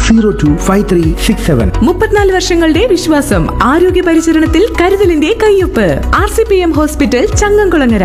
Zero two five three six seven മുപ്പത്തിനാല് വർഷങ്ങളുടെ വിശ്വാസം ആരോഗ്യ പരിചരണത്തിൽ കരുതലിന്റെ കയ്യൊപ്പ് R C P M hospital Changamkulangara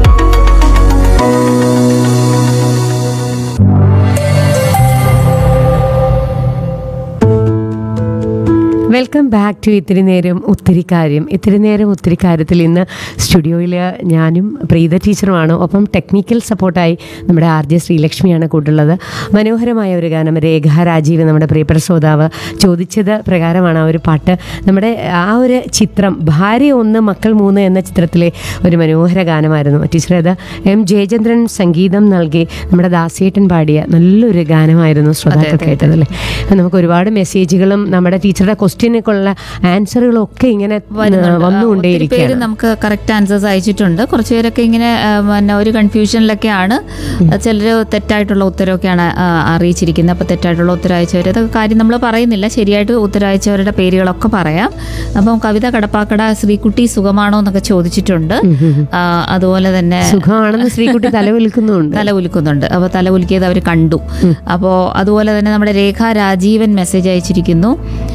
welcome back to ഇത്തിരി നേരം ഒത്തിരി കാര്യം ഇത്തിരി നേരം ഒത്തിരി കാര്യത്തിൽ ഇന്ന് സ്റ്റുഡിയോയിൽ ഞാനും പ്രീത ടീച്ചറുമാണ് ഒപ്പം ടെക്നിക്കൽ സപ്പോർട്ടായി നമ്മുടെ ആർ ജെ ശ്രീലക്ഷ്മിയാണ് കൂട്ടുള്ളത് മനോഹരമായ ഒരു ഗാനം രേഖ രാജീവ് നമ്മുടെ പ്രിയപ്പെട്ട ശ്രോതാവ് ചോദിച്ചത് പ്രകാരമാണ് ആ ഒരു പാട്ട് നമ്മുടെ ആ ഒരു ചിത്രം ഭാര്യ ഒന്ന് മക്കൾ മൂന്ന് എന്ന ചിത്രത്തിലെ ഒരു മനോഹര ഗാനമായിരുന്നു ടീച്ചർ അത് എം ജയചന്ദ്രൻ സംഗീതം നൽകി നമ്മുടെ ദാസേട്ടൻ പാടിയ നല്ലൊരു ഗാനമായിരുന്നു ശ്രോതാക്കൾ കേട്ടതല്ലേ നമുക്ക് ഒരുപാട് മെസ്സേജുകളും നമ്മുടെ ടീച്ചറുടെ ക്വസ്റ്റ്യനൊക്കെയുള്ള ആൻസറുകളും ഒക്കെ ഇങ്ങനെ വരുന്നുണ്ട്. ഒത്തിരി പേര് വന്നുകൊണ്ടേയിരിക്കുകയാണ് നമുക്ക് കറക്റ്റ് ആൻസേഴ്സ് അയച്ചിട്ടുണ്ട് കുറച്ച് പേരൊക്കെ ഇങ്ങനെ ആ, പിന്നെ ഒരു കൺഫ്യൂഷനിലൊക്കെയാണ് ചിലർ തെറ്റായിട്ടുള്ള ഉത്തരവൊക്കെയാണ് ആ, അറിയിച്ചിരിക്കുന്നത് അപ്പോൾ തെറ്റായിട്ടുള്ള ഉത്തരം അയച്ചവർ അതൊക്കെ കാര്യം നമ്മൾ പറയുന്നില്ല ശരിയായിട്ട് ഉത്തരം അയച്ചവരുടെ പേരുകളൊക്കെ പറയാം അപ്പം കവിത കടപ്പാക്കട ശ്രീകുട്ടി സുഖമാണോ എന്നൊക്കെ ചോദിച്ചിട്ടുണ്ട് ആ, അതുപോലെ തന്നെ സുഖമാണെന്ന് ശ്രീകുട്ടി തലവിൽക്കുന്നുണ്ട് തല ഉലുക്കുന്നുണ്ട് അപ്പോൾ തല ഉലുക്കിയത് അവർ കണ്ടു അപ്പോൾ അതുപോലെ തന്നെ നമ്മുടെ രേഖ രാജീവൻ മെസ്സേജ് അയച്ചിരിക്കുന്നു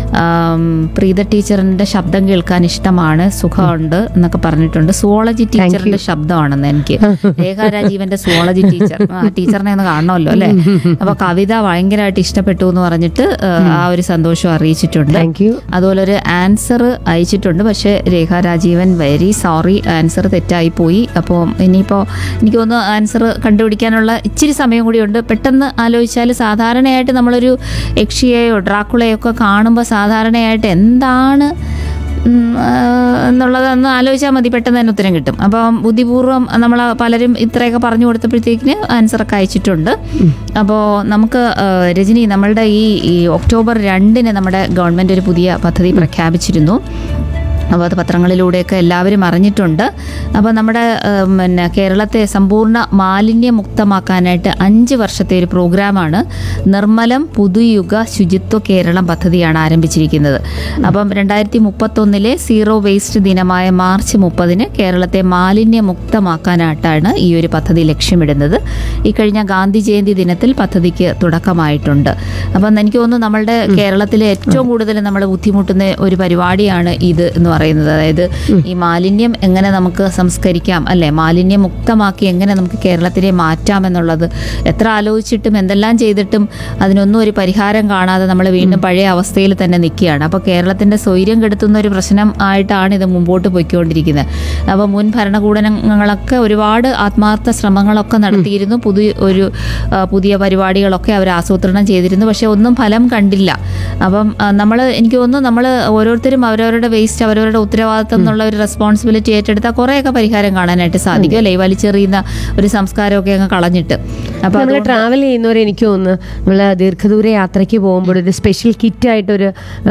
ആം, പ്രീത ടീച്ചറിന്റെ ശബ്ദം കേൾക്കാൻ ഇഷ്ടമാണ് സുഖമുണ്ട് എന്നൊക്കെ പറഞ്ഞിട്ടുണ്ട് സുവോളജി ടീച്ചറിന്റെ ശബ്ദമാണെന്ന് എനിക്ക് രേഖ രാജീവന്റെ സുവോളജി ടീച്ചർ ആ ടീച്ചറിനെ ഒന്ന് കാണണമല്ലോ അല്ലേ അപ്പൊ കവിത ഭയങ്കരമായിട്ട് ഇഷ്ടപ്പെട്ടു എന്ന് പറഞ്ഞിട്ട് ആ, ആ ഒരു സന്തോഷം അറിയിച്ചിട്ടുണ്ട് താങ്ക് യു അതുപോലെ ഒരു ആൻസർ അയച്ചിട്ടുണ്ട് പക്ഷേ Rekha Rajeevan very sorry answer തെറ്റായി പോയി അപ്പോൾ ഇനിയിപ്പോൾ എനിക്ക് തോന്നുന്നു ആൻസർ കണ്ടുപിടിക്കാനുള്ള ഇച്ചിരി സമയം കൂടിയുണ്ട് പെട്ടെന്ന് ആലോചിച്ചാൽ സാധാരണയായിട്ട് നമ്മളൊരു യക്ഷിയെയോ ഡ്രാക്കുളയോ ഒക്കെ കാണുമ്പോൾ സാധാരണയായിട്ട് എന്താണ് ഉം, ആ, എന്നുള്ളതൊന്ന് ആലോചിച്ചാൽ മതി പെട്ടെന്ന് തന്നെ ഉത്തരം കിട്ടും അപ്പം ബുദ്ധിപൂർവ്വം നമ്മൾ പലരും ഇത്രയൊക്കെ പറഞ്ഞു കൊടുത്തപ്പോഴത്തേക്കിന് ആൻസറൊക്കെ അയച്ചിട്ടുണ്ട് അപ്പോൾ നമുക്ക് ആ, രജനി നമ്മളുടെ ഈ ഈ ഒക്ടോബർ രണ്ടിന് നമ്മുടെ ഗവൺമെൻറ് ഒരു പുതിയ പദ്ധതി പ്രഖ്യാപിച്ചിരുന്നു അപ്പോൾ അത് പത്രങ്ങളിലൂടെയൊക്കെ എല്ലാവരും അറിഞ്ഞിട്ടുണ്ട് അപ്പോൾ നമ്മുടെ ഉം, പിന്നെ കേരളത്തെ സമ്പൂർണ്ണ മാലിന്യമുക്തമാക്കാനായിട്ട് അഞ്ച് വർഷത്തെ ഒരു പ്രോഗ്രാമാണ് നിർമ്മലം പുതുയുഗ ശുചിത്വ കേരളം പദ്ധതിയാണ് ആരംഭിച്ചിരിക്കുന്നത് അപ്പം രണ്ടായിരത്തി മുപ്പത്തൊന്നിലെ സീറോ വേസ്റ്റ് ദിനമായ മാർച്ച് മുപ്പതിന് കേരളത്തെ മാലിന്യമുക്തമാക്കാനായിട്ടാണ് ഈ ഒരു പദ്ധതി ലക്ഷ്യമിടുന്നത് ഈ കഴിഞ്ഞ ഗാന്ധി ജയന്തി ദിനത്തിൽ പദ്ധതിക്ക് തുടക്കമായിട്ടുണ്ട് അപ്പം എനിക്ക് തോന്നുന്നു നമ്മളുടെ കേരളത്തിലെ ഏറ്റവും കൂടുതൽ നമ്മൾ ബുദ്ധിമുട്ടുന്ന ഒരു പരിപാടിയാണ് ഇത് എന്ന് പറയുന്നത് അതായത് ഈ മാലിന്യം എങ്ങനെ നമുക്ക് സംസ്കരിക്കാം അല്ലെ മാലിന്യം മുക്തമാക്കി എങ്ങനെ നമുക്ക് കേരളത്തിനെ മാറ്റാം എന്നുള്ളത് എത്ര ആലോചിച്ചിട്ടും എന്തെല്ലാം ചെയ്തിട്ടും അതിനൊന്നും ഒരു പരിഹാരം കാണാതെ നമ്മൾ വീണ്ടും പഴയ അവസ്ഥയിൽ തന്നെ നിൽക്കുകയാണ് അപ്പോൾ കേരളത്തിൻ്റെ സ്വൈര്യം കെടുത്തുന്ന ഒരു പ്രശ്നം ആയിട്ടാണ് ഇത് മുമ്പോട്ട് പോയിക്കൊണ്ടിരിക്കുന്നത് അപ്പോൾ മുൻ ഭരണകൂടങ്ങളൊക്കെ ഒരുപാട് ആത്മാർത്ഥ ശ്രമങ്ങളൊക്കെ നടത്തിയിരുന്നു പുതിയ ഒരു ആ, പുതിയ പരിപാടികളൊക്കെ അവർ ആസൂത്രണം ചെയ്തിരുന്നു പക്ഷെ ഒന്നും ഫലം കണ്ടില്ല അപ്പം നമ്മൾ എനിക്ക് തോന്നുന്നു നമ്മൾ ഓരോരുത്തരും അവരവരുടെ വേസ്റ്റ് അവരവരുടെ ഉത്തരവാദിത്തം എന്നുള്ള ഒരു റെസ്പോൺസിബിലിറ്റി ഏറ്റെടുത്താൽ കുറേയൊക്കെ പരിഹാരം കാണാനായിട്ട് സാധിക്കും അല്ലേ ഈ വലിച്ചെറിയുന്ന ഒരു സംസ്കാരമൊക്കെ അങ്ങ് കളഞ്ഞിട്ട് അപ്പോൾ നമ്മൾ ട്രാവൽ ചെയ്യുന്നവർ എനിക്ക് തോന്നുന്നു നമ്മൾ ദീർഘദൂര യാത്രയ്ക്ക് പോകുമ്പോൾ ഒരു സ്പെഷ്യൽ കിറ്റായിട്ടൊരു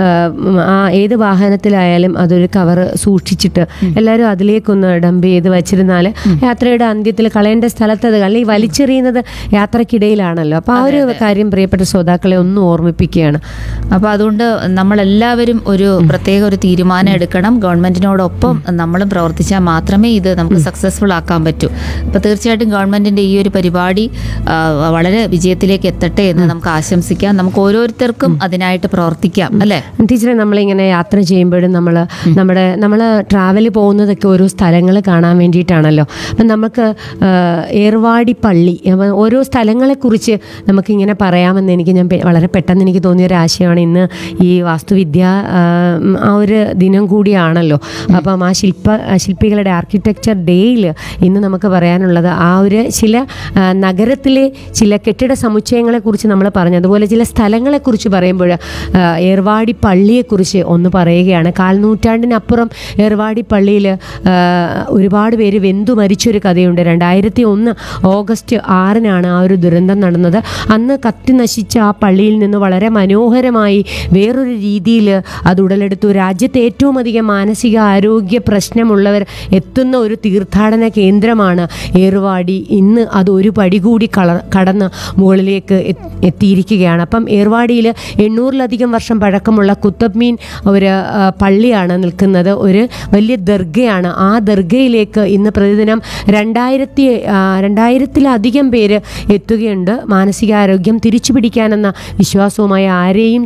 ആ ഏത് വാഹനത്തിലായാലും അതൊരു കവർ സൂക്ഷിച്ചിട്ട് എല്ലാവരും അതിലേക്കൊന്ന് ഡംപ് ചെയ്ത് വെച്ചിരുന്നാൽ യാത്രയുടെ അന്ത്യത്തിൽ കളയേണ്ട സ്ഥലത്ത് അത് അല്ലെങ്കിൽ വലിച്ചെറിയുന്നത് യാത്രക്കിടയിലാണല്ലോ അപ്പോൾ ആ ഒരു കാര്യം പ്രിയപ്പെട്ട ശ്രോതാക്കളെ ഒന്ന് ഓർമ്മിപ്പിക്കുകയാണ് അപ്പോൾ അതുകൊണ്ട് നമ്മളെല്ലാവരും ഒരു പ്രത്യേക ഒരു തീരുമാനം എടുക്കണം ഗവൺമെന്റിനോടൊപ്പം നമ്മളും പ്രവർത്തിച്ചാൽ മാത്രമേ ഇത് നമുക്ക് സക്സസ്ഫുൾ ആക്കാൻ പറ്റൂ അപ്പോൾ തീർച്ചയായിട്ടും ഗവൺമെന്റിന്റെ ഈ ഒരു പരിപാടി ആ, വളരെ വിജയത്തിലേക്ക് എത്തട്ടെ എന്ന് നമുക്ക് ആശംസിക്കാം നമുക്ക് ഓരോരുത്തർക്കും അതിനായിട്ട് പ്രവർത്തിക്കാം അല്ലേ ടീച്ചറെ നമ്മളിങ്ങനെ യാത്ര ചെയ്യുമ്പോഴും നമ്മൾ നമ്മുടെ നമ്മൾ ട്രാവൽ പോകുന്നതൊക്കെ ഓരോ സ്ഥലങ്ങൾ കാണാൻ വേണ്ടിയിട്ടാണല്ലോ അപ്പം നമുക്ക് ആ, ഏർവാടി പള്ളി അപ്പം ഓരോ സ്ഥലങ്ങളെക്കുറിച്ച് നമുക്കിങ്ങനെ പറയാമെന്ന് എനിക്ക് ഞാൻ പെ- വളരെ പെട്ടെന്ന് എനിക്ക് തോന്നിയ ഒരു ആശയമാണ് ഇന്ന് ഈ വാസ്തുവിദ്യ ആ, ഉം, ആ ഒരു ദിനം കൂടിയാണല്ലോ അപ്പം ആ ശില്പ ആ ശില്പികളുടെ ആർക്കിടെക്ചർ ഡേയിൽ ഇന്ന് നമുക്ക് പറയാനുള്ളത് ആ ഒരു ചില ആ, നഗരത്തിലെ ചില കെട്ടിട സമുച്ചയങ്ങളെക്കുറിച്ച് നമ്മൾ പറഞ്ഞു അതുപോലെ ചില സ്ഥലങ്ങളെക്കുറിച്ച് പറയുമ്പോൾ ആ, ഏർവാടി പള്ളിയെക്കുറിച്ച് ഒന്ന് പറയുകയാണ് കാൽനൂറ്റാണ്ടിനപ്പുറം ഏർവാടി പള്ളിയിൽ ആ, ഒരുപാട് പേര് വെന്തു മരിച്ചൊരു കഥയുണ്ട് രണ്ടായിരത്തി ഒന്ന് ഓഗസ്റ്റ് ആറിനാണ് ആ ഒരു ദുരന്തം നടന്നത് അന്ന് കത്തി നശിച്ച ആ പള്ളിയിൽ നിന്ന് വളരെ മനോഹരമായി വേറൊരു രീതിയിൽ അത് ഉടലെടുത്തു രാജ്യത്തെ ഏറ്റവും അധികം മാനസിക ആരോഗ്യ പ്രശ്നമുള്ളവർ എത്തുന്ന ഒരു തീർത്ഥാടന കേന്ദ്രമാണ് ഏർവാടി ഇന്ന് അത് ഒരു പടി കൂടി കള കടന്ന് മുകളിലേക്ക് എത്ത്- എത്തിയിരിക്കുകയാണ് അപ്പം ഏർവാടിയിൽ എണ്ണൂറിലധികം വർഷം പഴക്കമുള്ള കുത്തബ് മീൻ ഒരു ആ, പള്ളിയാണ് നിൽക്കുന്നത് ഒരു വലിയ ദർഗയാണ് ആ ദർഗയിലേക്ക് ഇന്ന് പ്രതിദിനം രണ്ടായിരത്തി ആ, രണ്ടായിരത്തിലധികം പേര് എത്തുകയുണ്ട് മാനസികാരോഗ്യം തിരിച്ചു പിടിക്കാനെന്ന വിശ്വാസവുമായി ആരെയും